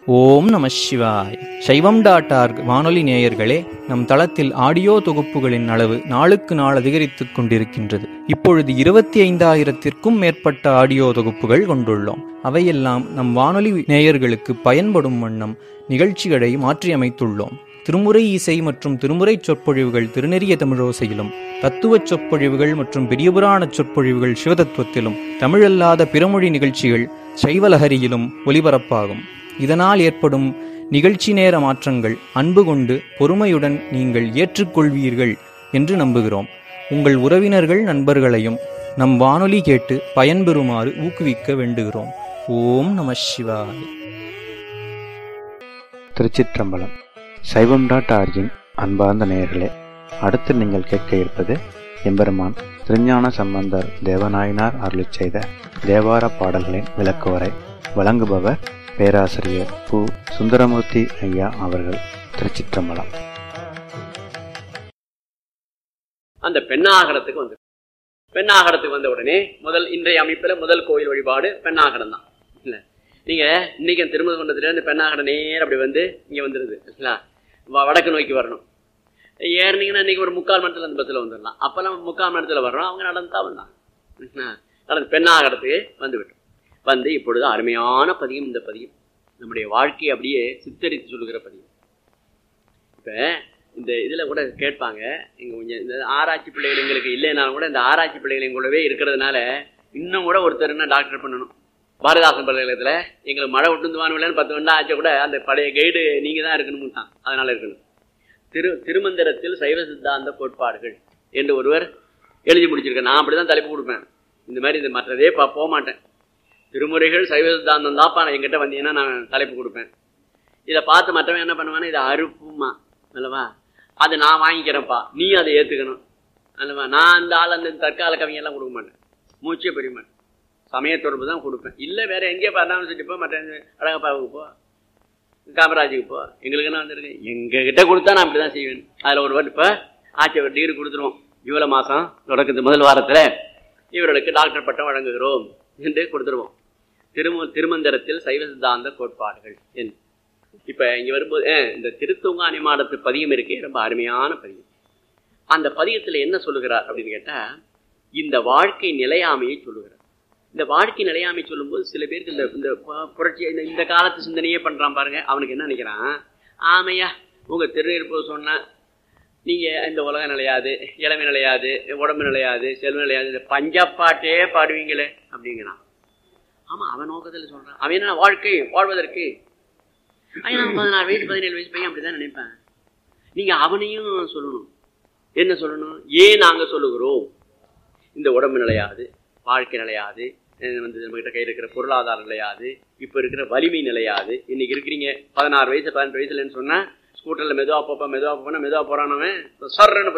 ஓம் நம சிவாய் சைவம் டாட் ஆர்க் வானொலி நேயர்களே நம் தளத்தில் ஆடியோ தொகுப்புகளின் அளவு நாளுக்கு நாள் அதிகரித்துக் கொண்டிருக்கின்றது இப்பொழுது இருபத்தி ஐந்தாயிரத்திற்கும் மேற்பட்ட ஆடியோ தொகுப்புகள் கொண்டுள்ளோம் அவையெல்லாம் நம் வானொலி நேயர்களுக்கு பயன்படும் வண்ணம் நிகழ்ச்சிகளை மாற்றியமைத்துள்ளோம் திருமுறை இசை மற்றும் திருமுறை சொற்பொழிவுகள் திருநெறிய தமிழோசையிலும் தத்துவச் சொற்பொழிவுகள் மற்றும் பெரியபுராண சொற்பொழிவுகள் சிவதத்துவத்திலும் தமிழல்லாத பிறமொழி நிகழ்ச்சிகள் சைவலஹரியிலும் ஒலிபரப்பாகும் இதனால் ஏற்படும் நிகழ்ச்சி நேர மாற்றங்கள் அன்பு கொண்டு பொறுமையுடன் நீங்கள் ஏற்றுக்கொள்வீர்கள் என்று நம்புகிறோம் உங்கள் உறவினர்கள் நண்பர்களையும் நம் வானொலி கேட்டு பயன்பெறுமாறு ஊக்குவிக்க வேண்டுகிறோம் ஓம் நம சிவாய திருச்சிற்றம்பலம் சைவம் டாட் ஆர்ஜின் அன்பார்ந்த நேயர்களே அடுத்து நீங்கள் கேட்க இருப்பது எம்பெருமான் திருஞான சம்பந்தர் தேவநாயனார் அருளிச் செய்த தேவார பாடல்களின் விளக்குவரை வழங்குபவர் பேராசிரியர் பு சுந்தரமூர்த்தி ஐயா அவர்கள் திருச்சிற்றம்பலம் அந்த பெண்ணாகரத்துக்கு வந்து பெண்ணாகரத்துக்கு வந்த உடனே முதல் இன்றைய அமைப்பில் முதல் கோயில் வழிபாடு பெண்ணாகரம் தான் இல்லை நீங்கள் இன்னைக்கு திருமண கொண்டதுல இந்த பெண்ணாகரம் நேரம் அப்படி வந்து இங்கே வந்துடுது இல்லைங்களா வ- வடக்கு நோக்கி வரணும் ஏறினீங்கன்னா இன்னைக்கு ஒரு முக்கால் மணி நேரத்துல அந்த பஸ்ஸில் வந்துடலாம் அப்போல்லாம் முக்கால் மணி நேரத்தில் வர்றோம் அவங்க நடந்தா வந்தான் என்ன? நடந்து பெண்ணாகரத்துக்கு வந்து விட்டோம் வந்து இப்பொழுது அருமையான பதியம் இந்த பதியம் நம்முடைய வாழ்க்கையை அப்படியே சித்தரித்து சொல்லுகிற பதியம் இப்போ இந்த இதில் கூட கேட்பாங்க இங்கே கொஞ்சம் இந்த ஆராய்ச்சி பிள்ளைகள் எங்களுக்கு இல்லைனாலும் கூட இந்த ஆராய்ச்சி பிள்ளைகள் எங்களோடவே இருக்கிறதுனால இன்னும் கூட ஒருத்தர் என்ன டாக்டர் பண்ணணும் பாரதிதாசன் பல்கலைக்கழகத்தில் எங்களுக்கு மழை விட்டு வானுவிலன்னு பத்து வருடம் ஆச்சா கூட அந்த பழைய கைடு நீங்கள் தான் இருக்கணும் தான் அதனால் இருக்கணும் திரு திருமந்திரத்தில் சைவ சித்தாந்த கோட்பாடுகள் என்று ஒருவர் எழுதி முடிச்சிருக்கேன் நான் அப்படி தான் தலைப்பு கொடுப்பேன் இந்த மாதிரி இந்த மற்றதே பா போக மாட்டேன் திருமுறைகள் சைவ சித்தாந்தம் தான்ப்பா நான் என்கிட்ட வந்தீங்கன்னா நான் தலைப்பு கொடுப்பேன் இதை பார்த்து மற்றவன் என்ன பண்ணுவானா இதை அறுப்புமா அல்லவா அது நான் வாங்கிக்கிறேன்ப்பா நீ அதை ஏற்றுக்கணும் அல்லவா நான் அந்த ஆள் அந்த தற்கால கவிஞெல்லாம் கொடுக்க மாட்டேன் மூச்சே பெரிய மாட்டேன் சமய தொடர்பு தான் கொடுப்பேன் இல்லை வேற எங்கேயோ பண்ணாலும் சரி போ மற்ற அழகப்பாவுக்கு போ காமராஜுக்கு போ எங்களுக்கு என்ன வந்திருக்கு எங்ககிட்ட கொடுத்தா நான் அப்படி தான் செய்வேன் அதில் ஒரு வாட்டி இப்போ ஆட்சி ஒரு டிகிரி கொடுத்துருவோம் ஜூலை மாதம் தொடக்கத்து முதல் வாரத்தில் இவர்களுக்கு டாக்டர் பட்டம் வழங்குகிறோம் என்று கொடுத்துருவோம் திரும திருமந்திரத்தில் சைவ சித்தாந்த கோட்பாடுகள் என்று இப்போ இங்கே வரும்போது அஹ், இந்த திருத்தூங்காணி மாடத்து பதியம் இருக்கே ரொம்ப அருமையான பதியம் அந்த பதியத்தில் என்ன சொல்லுகிறார் அப்படின்னு கேட்டால் இந்த வாழ்க்கை நிலையாமையை சொல்லுகிறார் இந்த வாழ்க்கை நிலையாமை சொல்லும்போது சில பேருக்கு இந்த இந்த பு- புரட்சி இந்த இந்த காலத்து சிந்தனையே பண்ணுறான் பாருங்க அவனுக்கு என்ன நினைக்கிறான் ஆமையா உங்கள் திருநெருப்பு சொன்ன நீங்கள் இந்த உலகம் நிலையாது இளமை நிலையாது உடம்பு நிலையாது செல்வம் நிலையாது இந்த பஞ்சப்பாட்டே பாடுவீங்களே அப்படிங்கிறான் ஆமாம் அவன் நோக்கத்தில் சொல்கிறான் அவன் என்ன வாழ்க்கை வாழ்வதற்கு ஐயா நான் பதினாறு வயசு பதினேழு வயசு பையன் அப்படி தான் நினைப்பேன் நீங்கள் அவனையும் சொல்லணும் என்ன சொல்லணும் ஏன் நாங்கள் சொல்லுகிறோம் இந்த உடம்பு நிலையாது வாழ்க்கை நிலையாது அஹ் வந்து நம்மகிட்ட கையில் இருக்கிற பொருளாதாரம் நிலையாது இப்போ இருக்கிற வலிமை நிலையாது இன்னைக்கு இருக்கிறீங்க பதினாறு வயசு பதினெட்டு வயசுலன்னு சொன்னால் ஸ்கூட்டரில் மெதுவாக போப்பா மெதுவாக போனா மெதுவாக போகிறானவன் சர்றன்னு